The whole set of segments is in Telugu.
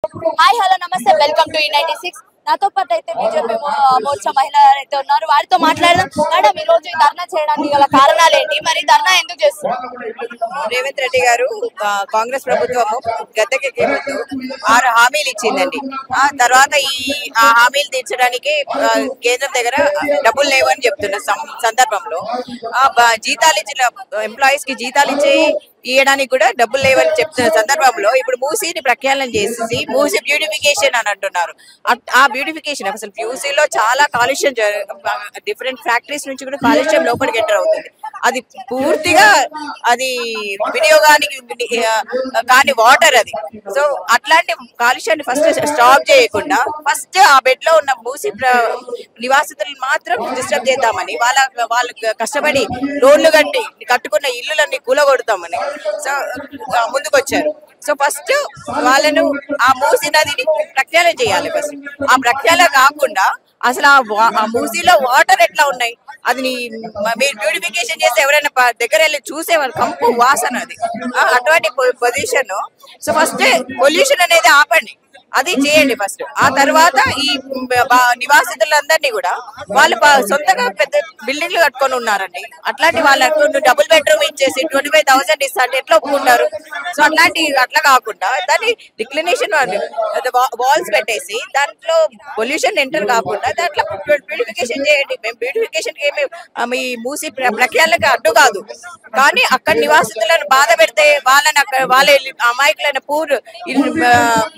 హాయ్ హలో నమస్తే వెల్కమ్ టు ఈ నైన్టీ సిక్స్ నాతో పాటు అయితే బీజేపీ మోర్చా మహిళ అయితే ఉన్నారు వారితో మాట్లాడదాం మేడం ఈ రోజు ఈ ధర్నా చేయడానికి గల కారణాలు ఏంటి మరి ధర్నా ఎందుకు చేస్తున్నారు రేవంత్ రెడ్డి గారు ఆ, కాంగ్రెస్ ప్రభుత్వము గద్దెకెక్కే ముందు ఆరు హామీలు ఇచ్చిందండి ఆ తర్వాత ఈ ఆ హామీలు తీర్చడానికి ఆ, కేంద్రం దగ్గర డబ్బులు లేవని చెప్తున్న సం- సందర్భంలో ఆ, బ- జీతాలు ఇచ్చిన ఎంప్లాయీస్ కి జీతాలు ఇచ్చి ఇవ్వడానికి కూడా డబ్బులు లేవని చెప్తున్న సందర్భంలో ఇప్పుడు మూసీని ప్రఖ్యాళన చేసేసి మూసీ బ్యూటిఫికేషన్ అని అంటున్నారు అట్- ఆ బ్యూటిఫికేషన్ అసలు మూసీలో చాలా కాలుష్యం డిఫరెంట్ ఫ్యాక్టరీస్ నుంచి కూడా కాలుష్యం లోపలికి ఎంటర్ అవుతుంది అది పూర్తిగా అది వినియోగానికి విని- ఆ, కాని వాటర్ అది సో అట్లాంటి కాలుష్యాన్ని ఫస్ట్ స్టాప్ చేయకుండా ఫస్ట్ ఆ బెడ్ లో ఉన్న మూసి ప్ర- నివాసితులను మాత్రం డిస్టర్బ్ చేద్దామని వాళ్ళ వాళ్ళు కష్టపడి రోడ్లు కట్టి కట్టుకున్న ఇల్లులన్నీ కూలగొడతామని సో ఆ, ముందుకు వచ్చారు సో ఫస్ట్ వాళ్ళను ఆ మూసి నదిని ప్రక్షాళన చేయాలి ఫస్ట్ ఆ ప్రక్షాళన కాకుండా అసలు ఆ వా- ఆ మూసీలో వాటర్ ఎట్లా ఉన్నాయి అది నీ- మ- మీరు బ్యూటిఫికేషన్ చేసి ఎవరైనా ప- దగ్గర వెళ్ళి చూసేవారు కంపు వాసన అది ఆ, అటువంటి పొజిషన్ సో ఫస్ట్ పొల్యూషన్ అనేది ఆపండి అది చేయండి ఫస్ట్ ఆ తర్వాత ఈ బ- బ- నివాసితులందరినీ కూడా వాళ్ళు ప- సొంతంగా పెద్ద బిల్డింగ్లు కట్టుకొని ఉన్నారండి అట్లాంటి వాళ్ళకు డబుల్ బెడ్రూమ్ ఇచ్చేసి ట్వంటీ ఫైవ్ థౌసండ్ ఇస్తా అంటే ఎట్లా ఒప్పుకుంటారు సో అట్లాంటి అట్లా కాకుండా దాన్ని డిక్లినేషన్ వాల్స్ పెట్టేసి దాంట్లో పొల్యూషన్ ఎంటర్ కాకుండా దాంట్లో బ్యూటిఫికేషన్ చేయండి మేము బ్యూటిఫికేషన్ ఏమి ఆ, మీ మూసి ప్ర- ప్రఖ్యాలకు అడ్డు కాదు కానీ అక్కడ నివాసితులను బాధ పెడితే వాళ్ళని అక్కడ వాళ్ళ ఇల్లు- అమాయకులైన పూర్ ఇల్లు, ఆ,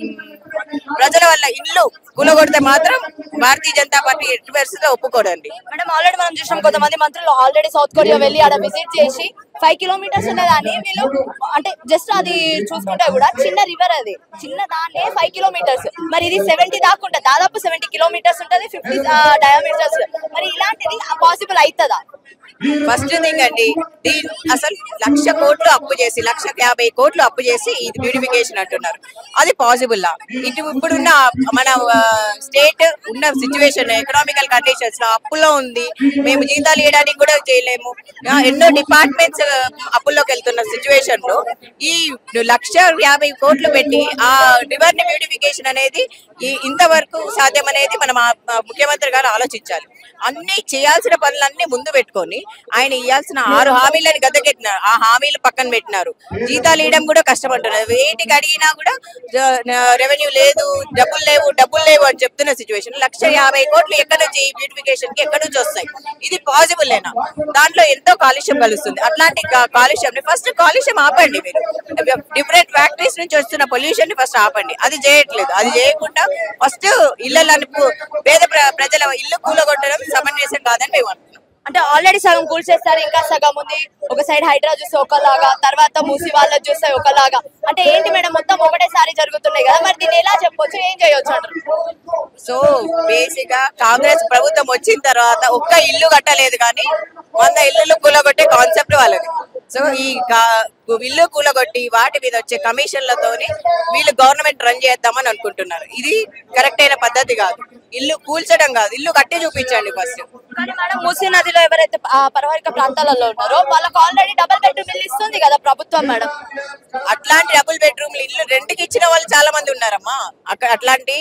ప్రజల వల్ల ఇల్లు కూలగొడితే మాత్రం భారతీయ జనతా పార్టీ ఎట్టి పరిస్థితిలో ఒప్పుకోడండి మేడం ఆల్రెడీ మనం చూసాం కొంతమంది మంత్రులు ఆల్రెడీ సౌత్ కొరియా వెళ్ళి ఆడ విజిట్ చేసి ఫైవ్ కిలోమీటర్స్ ఉన్నదాన్ని వీళ్ళు అంటే జస్ట్ అది చూసుకుంటే కూడా చిన్న రివర్ అది చిన్న దాన్నే ఫైవ్ కిలోమీటర్స్ మరి ఇది సెవెంటీ దాకా ఉంటుంది దాదాపు సెవెంటీ కిలోమీటర్స్ ఉంటుంది ఫిఫ్టీ డయామీటర్స్ మరి ఇలాంటిది పాసిబుల్ అవుతుందా ఫస్ట్ థింగ్ అండి దీని అసలు లక్ష కోట్లు అప్పు చేసి లక్ష యాభై కోట్లు అప్పు చేసి ఇది బ్యూటిఫికేషన్ అంటున్నారు అది పాసిబుల్ లా ఇటు ఇప్పుడున్న మన స్టేట్ ఉన్న సిచ్యువేషన్ ఎకనామికల్ కండిషన్స్ లో అప్పులో ఉంది మేము జీతాలు ఇవ్వడానికి కూడా చేయలేము ఆ, ఎన్నో డిపార్ట్మెంట్స్ అప్పుల్లోకి వెళ్తున్న సిచ్యువేషన్ లో ఈ లక్ష యాభై కోట్లు పెట్టి ఆ రివర్ ని బ్యూటిఫికేషన్ అనేది ఈ ఇంతవరకు సాధ్యం అనేది మనం ఆ- ఆ ముఖ్యమంత్రి గారు ఆలోచించాలి అన్ని చేయాల్సిన పనులన్నీ ముందు పెట్టుకొని ఆయన ఇవ్వాల్సిన ఆరు హామీలను గద్దెకెట్టినారు ఆ హామీలు పక్కన పెట్టినారు జీతాలు ఇవ్వడం కూడా కష్టపడుతున్నారు వేటికి అడిగినా కూడా రెవెన్యూ లేదు డబ్బులు లేవు డబ్బులు లేవు అని చెప్తున్న సిచ్యువేషన్ లక్ష యాభై కోట్లు ఎక్కడి నుంచి బ్యూటిఫికేషన్ కి ఎక్కడి నుంచి వస్తాయి ఇది పాసిబుల్ లేనా దాంట్లో ఎంతో కాలుష్యం కలుస్తుంది అట్లాంటి కా- కాలుష్యం ఫస్ట్ కాలుష్యం ఆపండి మీరు డిఫరెంట్ ఫ్యాక్టరీస్ నుంచి వస్తున్న పొల్యూషన్ ని ఫస్ట్ ఆపండి అది చేయట్లేదు అది చేయకుండా ఫస్ట్ ఇళ్ళని పేద ప్ర- ప్రజల ఇల్లు కూలగొట్టడం సమంజసం కాదని మేము అంటున్నాం అంటే ఆల్రెడీ సగం కూల్చేస్తారు ఇంకా సగం ఉంది ఒక సైడ్ హైడ్రా చూస్తే ఒకలాగా తర్వాత మూసి వాళ్ళది చూస్తే ఒకలాగా అంటే ఏంటి మేడం మొత్తం ఒకటేసారి జరుగుతున్నాయి కదా మరి దీన్ని ఎలా చెప్పొచ్చు ఏం చేయొచ్చు అంటారు సో బేసిక్ గా కాంగ్రెస్ ప్రభుత్వం వచ్చిన తర్వాత ఒక్క ఇల్లు కట్టలేదు కానీ వంద ఇల్లులు కూలగొట్టే కాన్సెప్ట్ వాళ్ళది సో ఈ కా- ఇల్లు కూలగొట్టి వాటి మీద వచ్చే కమిషన్లతోని వీళ్ళు గవర్నమెంట్ రన్ చేద్దామని అనుకుంటున్నారు ఇది కరెక్ట్ అయిన పద్ధతి కాదు ఇల్లు కూల్చడం కాదు ఇల్లు కట్టి చూపించండి ఫస్ట్ కానీ మేడం మూసీ నదిలో ఎవరైతే ఆ పరివారిక ప్రాంతాలలో ఉన్నారో వాళ్ళకి ఆల్రెడీ డబుల్ బెడ్రూమ్ ఇల్లు ఇస్తుంది కదా ప్రభుత్వం మేడం అట్లాంటి డబుల్ బెడ్రూమ్ ఇల్లు రెంట్కి ఇచ్చిన వాళ్ళు చాలా మంది ఉన్నారమ్మా అక్కడ అట్లాంటి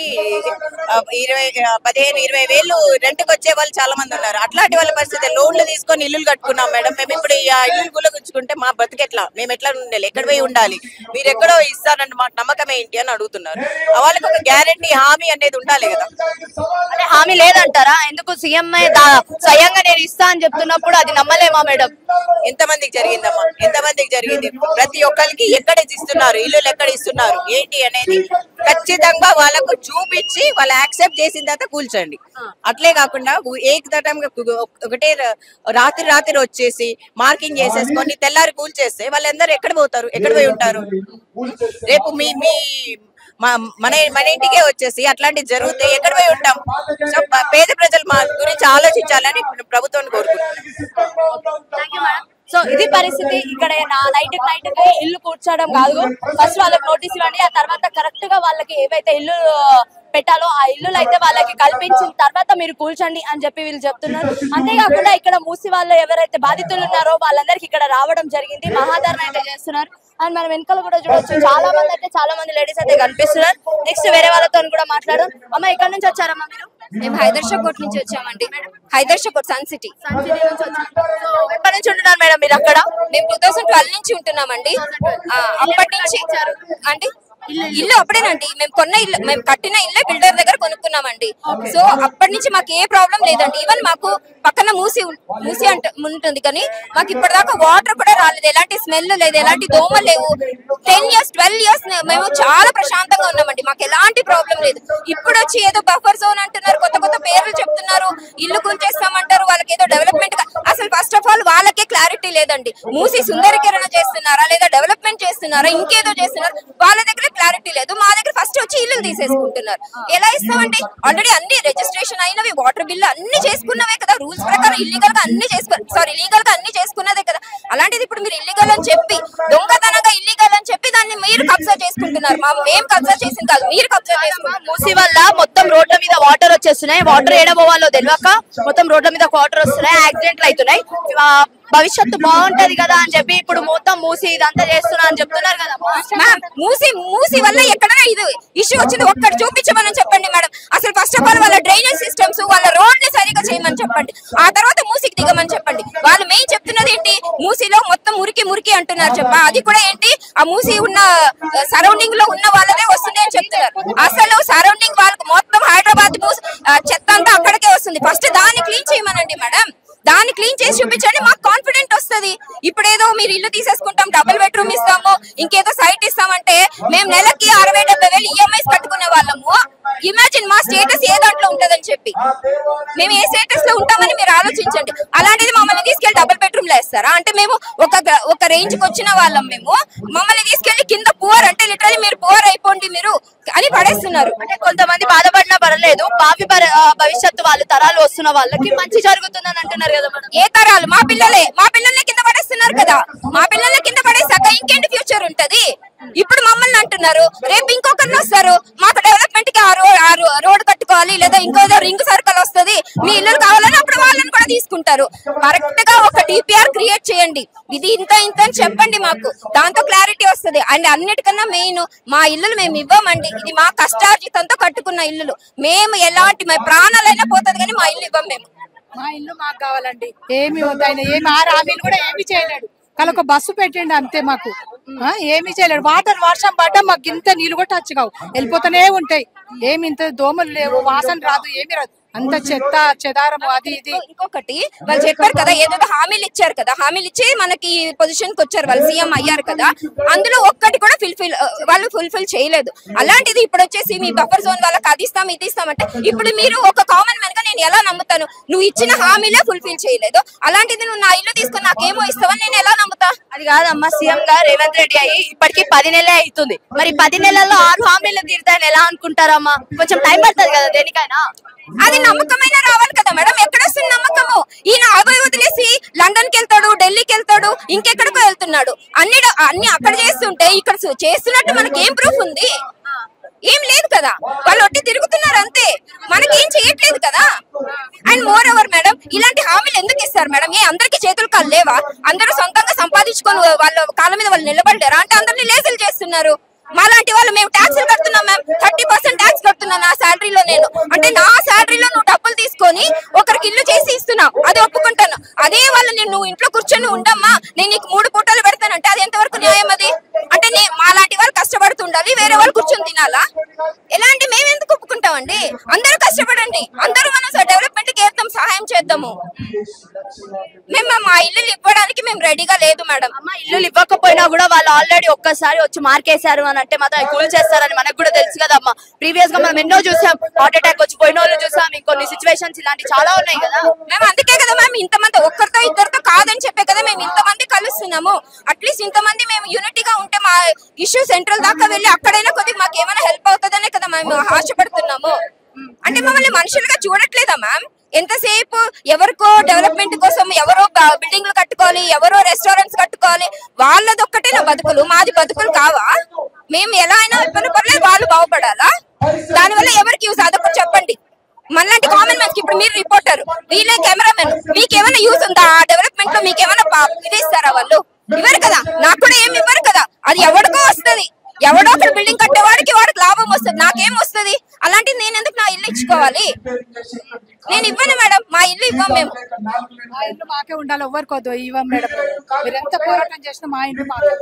ఆ, ఇరవై ఆ, పదిహేను ఇరవై వేలు రెంట్కి వచ్చే వాళ్ళు చాలా మంది ఉన్నారు అట్లాంటి వాళ్ళ పరిస్థితి లోన్లు తీసుకొని ఇల్లులు కట్టుకున్నాం మేడం మేము ఇప్పుడు ఈ ఆ ఇల్లు గులగుచ్చుకుంటే మా బతికెట్లా మేము ఎట్లా ఉండాలి ఎక్కడ పోయి ఉండాలి మీరు ఎక్కడో ఇస్తారంటే మాకు నమ్మకం ఏంటి అని అడుగుతున్నారు ఆ వాళ్ళకి ఒక గ్యారంటీ హామీ అనేది ఉండాలి కదా అంటే హామీ లేదంటారా ఎందుకు సీఎం స్వయంగా నేను ఇస్తా అని చెప్తున్నప్పుడు అది నమ్మలేమా మేడం ఎంతమందికి జరిగిందమ్మా ఎంతమందికి జరిగింది ప్రతి ఒక్కరికి ఎక్కడ ఇస్తున్నారు ఇల్లులు ఎక్కడ ఇస్తున్నారు ఏంటి అనేది ఖచ్చితంగా వాళ్ళకు చూపించి వాళ్ళు యాక్సెప్ట్ చేసిన తర్వాత కూల్చండి అట్లే కాకుండా ఏకదటంగా ఒకటే ర- రాత్రి రాత్రి వచ్చేసి మార్కింగ్ చేసేసుకొని తెల్లారి కూల్చేస్తే వాళ్ళందరూ ఎక్కడ పోతారు ఎక్కడ పోయి ఉంటారు రేపు మీ మీ మా- మన మన ఇంటికే వచ్చేసి అట్లాంటివి జరిగితే ఎక్కడ పోయి ఉంటాం సో ప- పేద ప్రజలు మా గురించి ఆలోచించాలని ప్రభుత్వాన్ని కోరుకుంటున్నాం సో ఇది పరిస్థితి ఇక్కడ నా నైట్ నైట్ ఇల్లు కూర్చోవడం కాదు ఫస్ట్ వాళ్ళకి నోటీస్ ఇవ్వండి ఆ తర్వాత కరెక్ట్ గా వాళ్ళకి ఏవైతే ఇల్లు పెట్టాలో ఆ ఇల్లులు అయితే వాళ్ళకి కల్పించిన తర్వాత మీరు కూల్చండి అని చెప్పి వీళ్ళు చెప్తున్నారు అంతేకాకుండా ఇక్కడ మూసి వాళ్ళు ఎవరైతే బాధితులు ఉన్నారో వాళ్ళందరికీ ఇక్కడ రావడం జరిగింది మహాధరణ అయితే చేస్తున్నారు అండ్ మనం వెనకాల కూడా చూడొచ్చు చాలా మంది అయితే చాలా మంది లేడీస్ అయితే కనిపిస్తున్నారు నెక్స్ట్ వేరే వాళ్ళతో కూడా మాట్లాడదాం అమ్మ ఎక్కడి నుంచి వచ్చారమ్మా మీరు మేము హైదర్ కోట్ నుంచి వచ్చామండి Hyder Kot Sun City Sun City నుంచి వచ్చారు సో ఎప్పటి నుంచి ఉంటున్నారు మేడం మీరు అక్కడ మేము టూ థౌసండ్ ట్వెల్వ్ నుంచి ఉంటున్నామండి ఆ, అప్పటి నుంచి అండి ఇల్లు అప్పుడేనండి మేము కొన్న ఇల్లు మేము కట్టిన ఇల్లే బిల్డర్ దగ్గర కొనుక్కున్నామండి సో అప్పటి నుంచి మాకు ఏ ప్రాబ్లం లేదండి ఈవెన్ మాకు పక్కన మూసి ఉం- మూసి అంట ఉంటుంది కానీ మాకు ఇప్పటిదాకా వాటర్ కూడా రాలేదు ఎలాంటి స్మెల్ లేదు ఎలాంటి దోమలు లేవు టెన్ ఇయర్స్ ట్వెల్వ్ ఇయర్స్ మేము చాలా ప్రశాంతంగా ఉన్నామండి మాకు ఎలాంటి ప్రాబ్లం లేదు ఇప్పుడు వచ్చి ఏదో బఫర్ జోన్ అంటున్నారు కొత్త కొత్త పేర్లు చెప్తున్నారు ఇల్లు కూల్చేస్తామంటారు వాళ్ళకి ఏదో డెవలప్మెంట్ అసలు ఫస్ట్ ఆఫ్ ఆల్ వాళ్ళకే క్లారిటీ లేదండి మూసి సుందరీకరణ చేస్తున్నారా లేదా డెవలప్మెంట్ చేస్తున్నారా ఇంకేదో చేస్తున్నారు వాళ్ళ దగ్గర క్లారిటీ లేదు మా దగ్గర ఫస్ట్ వచ్చి ఇల్లు తీసేసుకుంటున్నారు ఎలా ఇస్తామండి ఆల్రెడీ అన్ని రిజిస్ట్రేషన్ అయినవి వాటర్ బిల్ అన్ని చేసుకున్నవే కదా రూల్స్ ప్రకారం ఇల్లీగల్ గా అన్ని చేసుకు సారీ లీగల్ గా అన్ని చేసుకున్నదే కదా అలాంటిది ఇప్పుడు మీరు ఇల్లీగల్ అని చెప్పి దొంగతనంగా ఇల్లీగల్ అని చెప్పి దాన్ని మీరు కబ్జా చేసుకుంటున్నారు మా మేము కబ్జా చేసింది కాదు మీరు కబ్జా చేసుకుంటున్నారు మూసి వల్ల మొత్తం రోడ్ల మీద వాటర్ వచ్చేస్తున్నాయి వాటర్ ఏడ పోవాలో తెలియక మొత్తం రోడ్ల మీద వాటర్ వస్తున్నాయి యాక్సిడెంట్లు అవుతున్నాయి ఆ, భవిష్యత్తు బాగుంటది కదా అని చెప్పి ఇప్పుడు మొత్తం మూసి ఇదంతా చేస్తున్నా అని చెప్తున్నారు కదా మ్యామ్ మూసి మూసి వల్ల ఎక్కడైనా ఇది ఇష్యూ వచ్చింది ఒక్కటి చూపించమని చెప్పండి మేడం అసలు ఫస్ట్ ఆఫ్ ఆల్ వాళ్ళ డ్రైనేజ్ సిస్టమ్స్ వాళ్ళ రోడ్ ని సరిగా చేయమని చెప్పండి ఆ తర్వాత మూసికి దిగమని చెప్పండి వాళ్ళు మెయిన్ చెప్తున్నది ఏంటి మూసిలో మొత్తం మురికి మురికి అంటున్నారు చెప్ప అది కూడా ఏంటి ఆ మూసి ఉన్న సరౌండింగ్ లో ఉన్న వాళ్ళదే వస్తుంది అని చెప్తున్నారు అసలు సరౌండింగ్ వాళ్ళకి మొత్తం హైదరాబాద్ మూసి ఆ, చెత్త అంతా అక్కడికే వస్తుంది ఫస్ట్ దాన్ని క్లీన్ చేయమనండి మేడం దాన్ని క్లీన్ చేసి చూపించండి మాకు కాన్ఫిడెంట్ వస్తది ఇప్పుడేదో మీరు ఇల్లు తీసేసుకుంటాం డబుల్ బెడ్రూమ్ ఇస్తాము ఇంకేదో సైట్ ఇస్తామంటే మేము నెలకి అరవై డెబ్బై వేలు ఈఎంఐస్ కట్టుకునే వాళ్ళము ఇమాజిన్ మా స్టేటస్ ఏ దాంట్లో ఉంటదని చెప్పి మేము ఏ స్టేటస్ లో ఉంటామని మీరు ఆలోచించండి అలాంటిది మమ్మల్ని తీసుకెళ్లి డబుల్ బెడ్రూమ్ లో వేస్తారా అంటే మేము ఒక గ- ఒక రేంజ్ కి వచ్చిన వాళ్ళం మేము మమ్మల్ని తీసుకెళ్లి కింద పువర్ అంటే లిటరలీ మీరు పువర్ అయిపోండి మీరు అని పడేస్తున్నారు అంటే కొంతమంది బాధపడినా పర్లేదు భావి పర- ఆ, భవిష్యత్తు వాళ్ళు తరాలు వస్తున్న వాళ్ళకి మంచి జరుగుతుందని అంటున్నారు కదా మేడం ఏ తరాలు మా పిల్లలే మా పిల్లల్ని కింద పడేస్తున్నారు కదా మా పిల్లల్ని కింద పడేసాక ఇంకేంటి ఫ్యూచర్ ఉంటది ఇప్పుడు మమ్మల్ని అంటున్నారు రేపు ఇంకొకరిని వస్తారు మాకు డెవలప్మెంట్ కి ఆ రోడ్ ఆ రో- రోడ్ కట్టుకోవాలి లేదా ఇంకో రింగ్ సర్కిల్ వస్తది మీ ఇల్లు కావాలని అప్పుడు వాళ్ళని కూడా తీసుకుంటారు కరెక్ట్ గా ఒక డిపిఆర్ క్రియేట్ చేయండి ఇది ఇంత ఇంత అని చెప్పండి మాకు దాంతో క్లారిటీ వస్తది అండ్ అన్నిటికన్నా మెయిన్ మా ఇల్లులు మేము ఇవ్వమండి ఇది మా కష్టార్జితంతో కట్టుకున్న ఇల్లులు మేము ఎలాంటి మా ప్రాణాలైనా పోతుంది కానీ మా ఇల్లు ఇవ్వం మేము మా ఇల్లు మాకు కావాలండి ఏమి వద్దు ఆయన ఏమి ఆరు హామీలు కూడా ఏమి చేయలేడు కానీ ఒక బస్సు పెట్టండి అంతే మాకు ఆ, ఏమీ చేయలేడు వాటర్ వర్షం పడ్డా మాకు ఇంత నీళ్ళు కూడా టచ్ కావు వెళ్ళిపోతూనే ఉంటాయి ఏమి ఇంత దోమలు లేవు వాసన రాదు ఏమి రాదు అంత చెత్త చెదారము అది ఇది ఇంకో- ఇంకొకటి వాళ్ళు చెప్పారు కదా ఏదో హామీలు ఇచ్చారు కదా హామీలు ఇచ్చి మనకి పొజిషన్ కి వచ్చారు వాళ్ళు సీఎం అయ్యారు కదా అందులో ఒక్కటి కూడా ఫుల్ఫిల్ వాళ్ళు ఫుల్ఫిల్ చేయలేదు అలాంటిది ఇప్పుడు వచ్చేసి మీ బఫర్ జోన్ వాళ్ళకి అది ఇస్తాం ఇది ఇస్తామంటే ఇప్పుడు మీరు ఒక కామన్ మ్యాన్ గా నేను ఎలా నమ్ముతాను నువ్వు ఇచ్చిన హామీలే ఫుల్ఫిల్ చేయలేదు అలాంటిది నువ్వు నా ఇల్లు తీసుకుని నాకేమో ఇస్తావని నేను ఎలా నమ్ముతా అది కాదమ్మా సీఎం గా రేవంత్ రెడ్డి అయ్యి ఇప్పటికి పది నెలలే అవుతుంది మరి పది నెలల్లో ఆరు హామీలు తీరుతాయని ఎలా అనుకుంటారమ్మా కొంచెం టైం పడుతుంది కదా దేనికైనా అది నమ్మకమైన రావాలి కదా మేడం ఎక్కడ వస్తుంది నమ్మకము ఈయన అభయ వదిలేసి లండన్ కి వెళ్తాడు ఢిల్లీకి వెళ్తాడు ఇంకెక్కడికో వెళ్తున్నాడు అన్ని అన్ని అక్కడ చేస్తుంటే ఇక్కడ సు- చేస్తున్నట్టు మనకి ఏం ప్రూఫ్ ఉంది ఏం లేదు కదా వాళ్ళు ఒట్టి తిరుగుతున్నారు అంతే మనకేం చేయట్లేదు కదా అండ్ మోర్ ఓవర్ మేడం ఇలాంటి హామీలు ఎందుకు ఇస్తారు మేడం ఏ అందరికి చేతులు కాళ్ళు లేవా అందరూ సొంతంగా సంపాదించుకొని వాళ్ళ కాళ్ళ మీద వాళ్ళు నిలబడలేరా అంటే అందరినీ లేజులు చేస్తున్నారు మాలాంటి వాళ్ళు మేము ట్యాక్సులు కడుతున్నాం మ్యామ్ థర్టీ పర్సెంట్ ట్యాక్స్ కడుతున్నాను నా శాలరీలో నేను అంటే నా శాలరీలో నువ్వు డబ్బులు తీసుకొని ఒకరికి ఇల్లు చేసి ఇస్తున్నావు అది ఒప్పుకుంటాను అదే వాళ్ళు నేను నువ్వు ఇంట్లో కూర్చొని ఉండమ్మా నేను నీకు మూడు పూటలు పెడతానంటే అది ఎంతవరకు న్యాయం అది అంటే నే మాలాంటి వాళ్ళు కష్టపడుతుండాలి వేరే వాళ్ళు కూర్చొని తినాలా ఎలాంటి మేము ఎందుకు ఒప్పుకుంటామండి అందరూ కష్టపడండి అందరూ మనం డెవలప్మెంట్ కి వేద్దాం సహాయం చేద్దాము మేము మా ఇల్లు ఇవ్వడానికి మేము రెడీగా లేదు మేడం అమ్మ ఇల్లు ఇవ్వకపోయినా కూడా వాళ్ళు ఆల్రెడీ ఒక్కసారి వచ్చి మార్కేశారు అని అంటే మాత్రం కూల్ చేస్తారని మనకు కూడా తెలుసు కదా అమ్మ ప్రీవియస్ గా మనం ఎన్నో చూసాం హార్ట్ అటాక్ వచ్చి పోయిన వాళ్ళు చూసాం ఇంకొన్ని సిచ్యువేషన్స్ ఇలాంటి చాలా ఉన్నాయి కదా మేము అందుకే కదా మేము ఇంతమంది ఒక్కరితో ఇద్దరితో కాదని చెప్పే కదా మేము ఇంతమంది కలుస్తున్నాము అట్లీస్ట్ ఇంతమంది మేము యూనిటీగా ఉంటే మా ఇష్యూ సెంట్రల్ దాకా వెళ్ళి అక్కడైనా కొద్దిగా మాకు ఏమైనా హెల్ప్ అవుతుందనే కదా మేము ఆశపడుతున్నాము అంటే మమ్మల్ని మనుషులుగా చూడట్లేదా మ్యామ్ ఎంతసేపు ఎవరికో డెవలప్మెంట్ కోసం ఎవరో బ- బిల్డింగ్లు కట్టుకోవాలి ఎవరో రెస్టారెంట్స్ కట్టుకోవాలి వాళ్ళది ఒక్కటే నా బతుకులు మాది బతుకులు కావా మేము ఎలా అయినా ఇబ్బంది పడలేదు వాళ్ళు బాగుపడాలా దానివల్ల ఎవరికి యూస్ అదొకటి చెప్పండి మనలాంటి కామన్ మ్యాన్ ఇప్పుడు మీరు రిపోర్టర్ వీళ్ళే కెమెరామెన్ మీకు ఏమైనా యూస్ ఉందా ఆ డెవలప్మెంట్ లో మీకు ఏమైనా ఇది ఇస్తారా వాళ్ళు ఇవ్వరు కదా నాకు కూడా ఏమి ఇవ్వరు కదా అది ఎవరికో వస్తది ఎవడో ఒకటి బిల్డింగ్ కట్టేవాడికి వాడికి లాభం వస్తుంది నాకేం వస్తది అలాంటిది నేను ఎందుకు నా ఇల్లు ఇచ్చుకోవాలి నేను ఇవ్వను మేడం మా ఇల్లు ఇవ్వం మేము మా ఇంట్లో మాకే ఉండాలి ఎవరికి వద్దు ఇవ్వం మేడం మీరు ఎంత పోరాటం చేసినా మా ఇంట్లో మాకే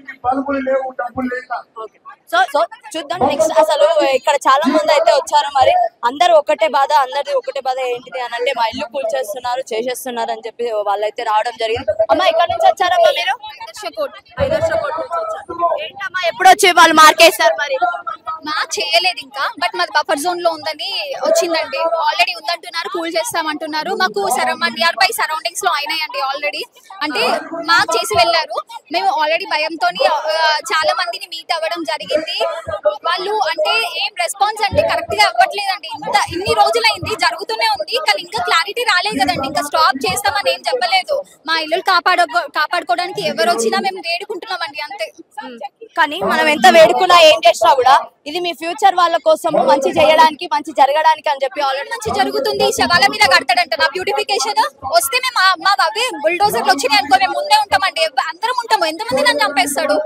సో సో చూద్దాం నెక్స్ట్ అసలు ఇక్కడ చాలా మంది అయితే వచ్చారు మరి అందరూ ఒకటే బాధ అందరిది ఒకటే బాధ ఏంటిది అని అంటే మా ఇల్లు కూల్చేస్తున్నారు చేసేస్తున్నారు అని చెప్పి వాళ్ళైతే రావడం జరిగింది అమ్మా ఇక్కడ నుంచి వచ్చారమ్మా మీరు ఐదర్శకోట్ నుంచి వచ్చారు. ఏంటమ్మా ఎప్పుడు వచ్చి వాళ్ళు మార్కేస్తారు మరి మా చేయలేదు ఇంకా బట్ మాది బఫర్ జోన్ లో ఉందని వచ్చిందండి ఆల్రెడీ ఉందంటున్నారు కూల్ చేస్తామంటున్నారు మాకు నియర్ బై సరౌండింగ్స్ లో అయినాయండి ఆల్రెడీ అంటే మాకు చేసి వెళ్ళారు మేము ఆల్రెడీ భయంతో చాలా మందిని మీట్ అవ్వడం జరిగింది వాళ్ళు అంటే ఏం రెస్పాన్స్ అంటే కరెక్ట్ గా అవ్వట్లేదండి ఇంత ఇన్ని రోజులైంది జరుగుతూనే ఉంది కానీ ఇంకా క్లారిటీ రాలేదు కదండి ఇంకా స్టాప్ చేస్తామని ఏం చెప్పలేదు మా ఇల్లు కాపాడ కాపాడుకోవడానికి ఎవరు వచ్చినా మేము వేడుకుంటున్నామండి అంతే కానీ మనం ఎంత వేడుకున్నా ఏం చేసినా కూడా ఇది మీ ఫ్యూచర్ వాళ్ళ కోసం మంచి చేయడానికి మంచి జరగడానికి అని చెప్పి ఆల్రెడీ మంచి జరుగుతుంది శవాల మీద కడతాడంట నా బ్యూటిఫికేషన్ వస్తే మేము మా- మా అవే బుల్డోజర్లు వచ్చినాయి అనుకో మేము ముందే ఉంటామండి ఎవ్వ- అందరం ఉంటాము ఎంతమంది నన్ను చంపేస్తాడు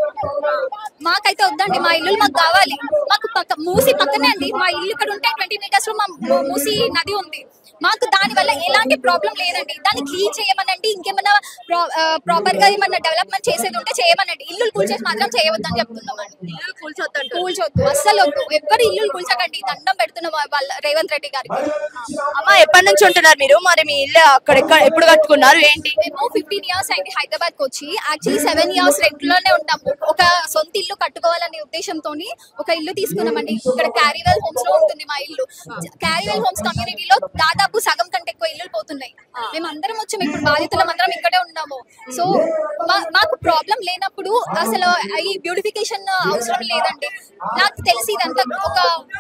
మాకైతే వద్దండి మా ఇల్లు మాకు కావాలి మాకు పక్క మూసి పక్కనే అండి మా ఇల్లు ఇక్కడ ఉంటే ట్వంటీ మీటర్స్ లో మా మూ- మూసి నది ఉంది మాకు దాని వల్ల ఎలాంటి ప్రాబ్లం లేదండి దాన్ని క్లీన్ చేయమనండి ఇంకేమన్నా ప్రాపర్ గా ఏమన్నా డెవలప్మెంట్ చేసేది ఉంటే చేయమనండి ఇల్లు కూల్చేసి మాత్రం చేయవద్దని చెప్తున్నామండి ఇల్లు కూల్చొద్దంటారు. కూల్చొద్దు అస్సలు వద్దు ఎవ్వరు ఇల్లు కూల్చకండి దండం పెడుతున్నాం వాళ్ళ రేవంత్ రెడ్డి గారికి అమ్మా ఎప్పటి నుంచి ఉంటున్నారు మీరు మరి మీ ఇల్లు అక్కడ ఎక్కడ ఎప్పుడు కట్టుకున్నారు ఏంటి మేము ఫిఫ్టీన్ ఇయర్స్ అయింది హైదరాబాద్ కి వచ్చి యాక్చువల్లీ సెవెన్ ఇయర్స్ రెంట్ లోనే ఉంటాము ఒక సొంత ఇల్లు కట్టుకోవాలనే ఉద్దేశంతో ఒక ఇల్లు తీసుకున్నామండి ఇక్కడ క్యారీవెల్ హోమ్స్ లో ఉంటుంది మా ఇల్లు క్యారీవెల్ హోమ్స్ కమ్యూనిటీలో దాదాపు సగం కంటే ఎక్కువ ఇల్లులు పోతున్నాయి మేము అందరం వచ్చాము ఇప్పుడు బాధితులం అందరం ఇక్కడే ఉన్నాము సో మా- మాకు ప్రాబ్లం లేనప్పుడు అసలు ఈ బ్యూటిఫికేషన్ అవసరం లేదండి నాకు తెలిసి ఇదంతా ఒక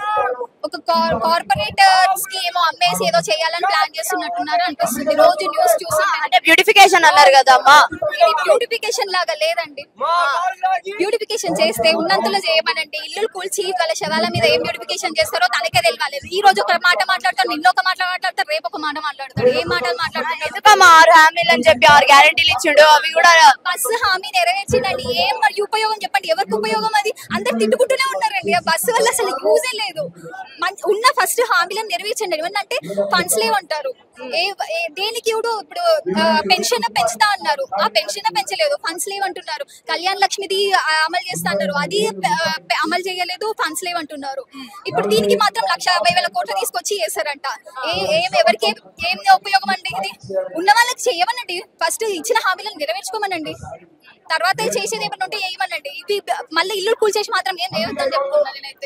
ఒక కార్పొరేటర్స్ కి ఏమో అమ్మేసి ఏదో చేయాలని ప్లాన్ చేస్తున్నట్టున్నారు అనిపిస్తుంది రోజు న్యూస్ చూసి అంటే బ్యూటిఫికేషన్ అన్నారు కదా అమ్మా ఇది బ్యూటిఫికేషన్ లాగా లేదండి బ్యూటిఫికేషన్ చేస్తే ఉన్నంతలో చేయమనండి ఇల్లు కూల్చి వాళ్ళ శవాల మీద ఏం బ్యూటిఫికేషన్ చేస్తారో తనకే తెలియాలి ఈ రోజు ఒక మాట మాట్లాడతారు నిన్న ఒక మాట మాట్లాడతారు రేపు ఒక మాట మాట్లాడతారు ఏ మాటలు మాట్లాడుతున్నారు ఎందుకమ్మా ఆరు హామీలు అని చెప్పి ఆరు గ్యారెంటీలు ఇచ్చిండు అవి కూడా బస్సు హామీ నెరవేర్చిందండి ఏం మరి ఉపయోగం చెప్పండి ఎవరికి ఉపయోగం అది అందరు తిట్టుకుంటూనే ఉన్నారండి ఆ బస్సు వల్ల అసలు యూజే లేదు మంచి- ఉన్న ఫస్ట్ హామీలను నెరవేర్చండి ఏమన్నంటే ఫండ్స్ లేవంటారు ఏ ఏ- దేనికి ఇప్పుడు ఇప్పుడు పెన్షన్ పెంచుతా అన్నారు ఆ పెన్షన్ పెంచలేదు ఫండ్స్ లేవంటున్నారు కళ్యాణ్ లక్ష్మిది ఆ, అమలు చేస్తా అన్నారు అది ఆ, పె- అమలు చేయలేదు ఫండ్స్ లేవంటున్నారు ఇప్పుడు దీనికి మాత్రం లక్ష యాభై వేల కోట్లు తీసుకొచ్చి చేశారంట ఏ ఏం ఎవరికి ఏం- ఏం ఉపయోగం అండి ఇది ఉన్న వాళ్ళకి చేయమనండి ఫస్ట్ ఇచ్చిన హామీలను నెరవేర్చుకోమనండి తర్వాత చేసేది ఏమైనా ఉంటే చేయమనండి ఇది మళ్ళీ ఇల్లు కూల్చేసి మాత్రం ఏం చేయొద్దని చెప్తున్నాను నేనైతే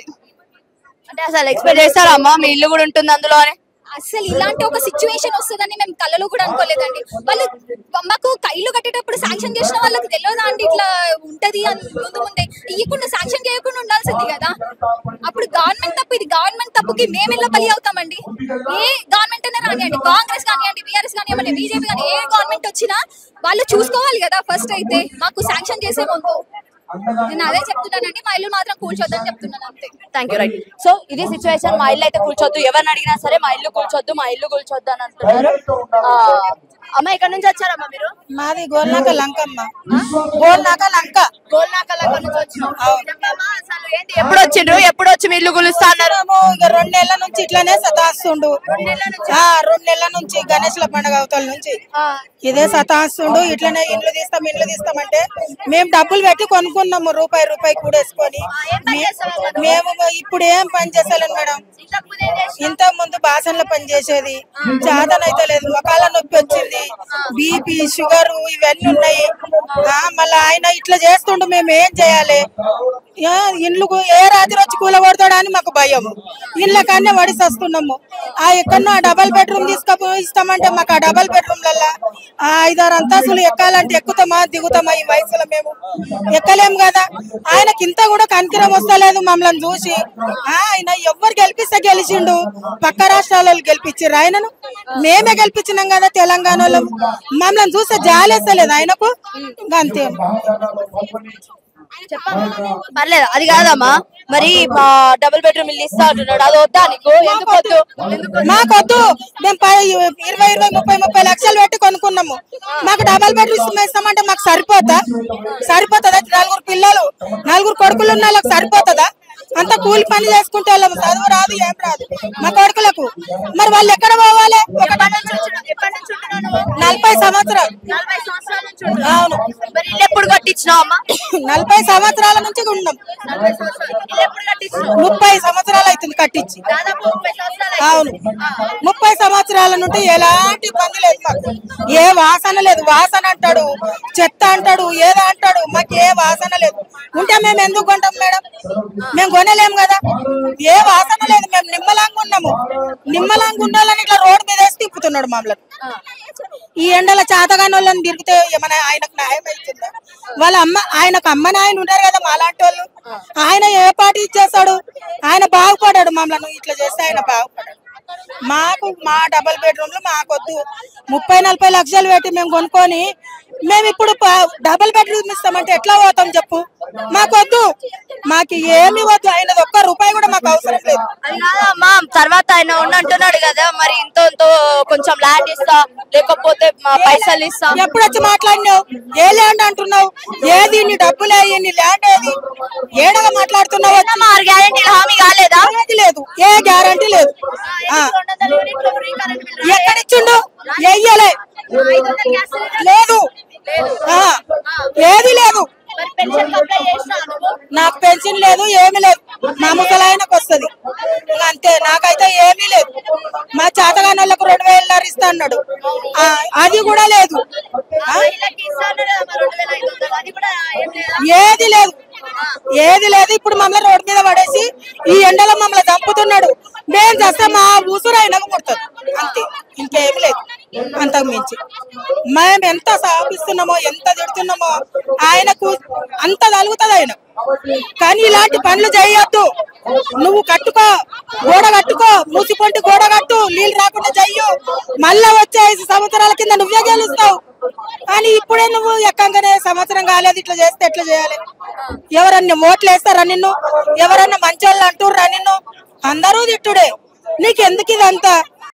అంటే అసలు ఎక్స్పెక్ట్ చేస్తారా అమ్మా మీ ఇల్లు కూడా ఉంటుంది అందులో అని అసలు ఇలాంటి ఒక సిచ్యువేషన్ వస్తుందని మేము కళ్ళలో కూడా అనుకోలేదండి వాళ్ళు మాకు ఇల్లు కట్టేటప్పుడు శాంక్షన్ చేసిన వాళ్ళకి తెలియదా అండి ఇట్లా ఉంటది అని ముందు ముందే ఇవ్వకుండా శాంక్షన్ చేయకుండా ఉండాల్సింది కదా అప్పుడు గవర్నమెంట్ తప్పు ఇది గవర్నమెంట్ తప్పుకి మేము ఎలా బలి అవుతామండి ఏ గవర్నమెంట్ అయినా రానియండి కాంగ్రెస్ కానివ్వండి బీఆర్ఎస్ కానివ్వండి బీజేపీ కానీ ఏ గవర్నమెంట్ వచ్చినా వాళ్ళు చూసుకోవాలి కదా ఫస్ట్ అయితే మాకు శాంక్షన్ చేసే ముందు నేను అదే చెప్తున్నానండి మా ఇల్లు మాత్రం కూల్చొద్దని చెప్తున్నాను అంతే థ్యాంక్ యూ రైట్ సో ఇది సిచ్యువేషన్ మా ఇల్లు అయితే కూర్చోద్దు ఎవరిని అడిగినా సరే మా ఇల్లు కూర్చోద్దు మా ఇల్లు కూర్చోద్దు అని అంటున్నారు ఆ, అమ్మ ఇక్కడ నుంచి వచ్చారమ్మా మీరు మాది గోల్నాక లంకమ్మ గోల్నాక లంక గోల్నాకల్ అక్కడ నుంచి వచ్చినాం చెప్పమ్మా, అసలు ఏంటి ఎప్పుడు వచ్చిండ్రు ఎప్పుడు వచ్చి మీ ఇల్లు గులుస్తా అన్నారు మేము ఇక రెండు నెలల నుంచి ఇట్లానే సతాస్తుండు ఆ, రెండు నెలల నుంచి గణేష్ల పండుగ అవతల నుంచి ఇదే సతాస్తుండు ఇట్లనే ఇండ్లు తీస్తాం ఇండ్లు తీస్తామంటే మేము డబ్బులు పెట్టి కొనుక్కున్నాము రూపాయి రూపాయి కూడేసుకొని మే- మేము ఇప్పుడు ఏం పని చేస్తలేను మేడం ఇంత ముందు బాసన్ల పని చేసేది చాదనైతే లేదు మొకాల నొప్పి వచ్చింది బీపీ షుగర్ ఇవన్నీ ఉన్నాయి ఆ, మళ్ళీ ఆయన ఇట్లా చేస్తుండు మేము ఏం చేయాలి ఆ, ఇండ్లు కు- ఏ రాత్రి వచ్చి కూల కొడతాడా అని మాకు భయం ఇండ్ల కన్నా వడిసి వస్తున్నాము ఆ ఎక్కడో డబల్ బెడ్రూమ్ తీసుకపో ఇస్తామంటే మాకు ఆ డబల్ బెడ్రూమ్లల్లా ఆ ఐదారు అంతస్తులు ఎక్కాలంటే ఎక్కుతామా దిగుతామా ఈ వయసులో మేము ఎక్కలేము కదా ఆయనకి ఇంత కూడా కనికిరం వస్తలేదు మమ్మల్ని చూసి ఆ, ఆయన ఎవ్వరు గెలిపిస్తే గెలిచిండు పక్క రాష్ట్రాల వాళ్ళు గెలిపించారు ఆయనను మేమే గెలిపించినాం కదా తెలంగాణ వాళ్ళం మమ్మల్ని చూస్తే జాలేస్తలేదు ఆయనకు ఇంకా అంతే పర్లేదు అది కాదమ్మా మరి మా డబుల్ బెడ్రూమ్ ఇల్లు ఇస్తా అంటున్నాడు అది వద్దా నీకు ఎందుకు వద్దు మాకొద్దు మేము పై ఇరవై ఇరవై ముప్పై ముప్పై లక్షలు పెట్టి కొనుక్కున్నాము మాకు డబల్ బెడ్రూమ్ ఇస్తామంటే మాకు సరిపోతా సరిపోతుందా నలుగురు పిల్లలు నలుగురు కొడుకులు ఉన్న వాళ్ళకి సరిపోతుందా అంత కూలి పని చేసుకుంటే వాళ్ళము చదువు రాదు ఏం రాదు మా కొడుకులకు మరి వాళ్ళు ఎక్కడ పోవాలి ఒక నలభై సంవత్సరాలు అవును మరి ఇల్లు ఎప్పుడు కట్టించినావు అమ్మా నలభై సంవత్సరాల నుంచి ఉన్నాం ఇల్లు ఎప్పుడు కట్టించినావు ముప్పై సంవత్సరాలు అవుతుంది కట్టించి దాదాపు ముప్పై సంవత్సరాలు అవును ముప్పై సంవత్సరాల నుండి ఎలాంటి ఇబ్బంది లేదు మాకు ఏ వాసన లేదు వాసన అంటాడు చెత్త అంటాడు ఏదో అంటాడు మాకు ఏ వాసన లేదు ఉంటే మేము ఎందుకు కొంటాం మేడం మేము కొనలేం కదా ఏ వాసన లేదు మేము నిమ్మలాంగా ఉన్నాము నిమ్మలాంగా ఉండాలని ఇట్లా రోడ్డు మీద వేసి తిప్పుతున్నాడు మమ్మల్ని ఈ ఎండల చాతగాని వాళ్ళని తిరిగితే ఏమైనా ఆయనకు న్యాయం అవుతుందా వాళ్ళ అమ్మ ఆయనకు అమ్మ నాయన ఉన్నారు కదా మాలాంటి వాళ్ళు ఆయన ఏ పార్టీ ఇచ్చేస్తాడు ఆయన బాగుపడాడు మమ్మల్ని ఇట్లా చేస్తే ఆయన బాగుపడాడు మాకు మా డబల్ బెడ్రూమ్ లో మాకొద్దు ముప్పై నలభై లక్షలు పెట్టి మేము కొనుక్కొని మేము ఇప్పుడు ప- డబల్ బెడ్రూమ్ ఇస్తామంటే ఎట్లా పోతాం చెప్పు మాకొద్దు మాకు ఏమి వద్దు ఆయనది ఒక్క రూపాయి కూడా మాకు అవసరం లేదు అది కాదమ్మా తర్వాత ఆయన ఉన్న అంటున్నాడు కదా మరి ఇంతో ఇంతో కొంచెం ల్యాండ్ ఇస్తా లేకపోతే మా పైసలు ఇస్తా ఎప్పుడు వచ్చి మాట్లాడినావు ఏ ల్యాండ్ అంటున్నావు ఏది నీ డబ్బులే నీ ల్యాండ్ ఏది ఏడగా మాట్లాడుతున్నావు వచ్చి? ఆరు గ్యారెంటీ హామీ కాలేదా ఏది లేదు ఏ గ్యారంటీ లేదు ఆ. ఎక్కడిచ్చిండు ఎయ్యలే లేదు ఆ. ఏది లేదు నాకు పెన్షన్ లేదు ఏమీ లేదు మా ముసలాయనకు వస్తుంది అంతే నాకైతే ఏమీ లేదు మా చేతగాని వాళ్ళకు రెండు వేల ఇస్తా అన్నాడు ఆ, అది కూడా లేదు ఆ? ఏది లేదు ఏది లేదు ఇప్పుడు మమ్మల్ని రోడ్డు మీద పడేసి ఈ ఎండలో మమ్మల్ని చంపుతున్నాడు మేము చేస్తే మా ఊసురు ఆయనకు కొడుతుంది అంతే ఇంకేమి లేదు అంతకు మించి మేము ఎంత సాపిస్తున్నామో ఎంత తిడుతున్నామో ఆయనకు అంత తలుగుతుంది ఆయన కానీ ఇలాంటి పనులు చేయొద్దు నువ్వు కట్టుకో గోడ కట్టుకో మూసిపొంటి గోడ కట్టు నీళ్ళు రాకుండా చెయ్యు మళ్ళా వచ్చే ఐదు సంవత్సరాల కింద నువ్వే గెలుస్తావు కానీ ఇప్పుడే నువ్వు ఎక్కంగానే సంవత్సరం కాలేదు ఇట్లా చేస్తే ఎట్లా చేయాలి ఎవరన్నా ఓట్లు వేస్తారా నిన్ను ఎవరన్నా మంచోళ్ళు అంటుర్రా నిన్ను అందరూ తిట్టుడే నీకెందుకు ఇదంతా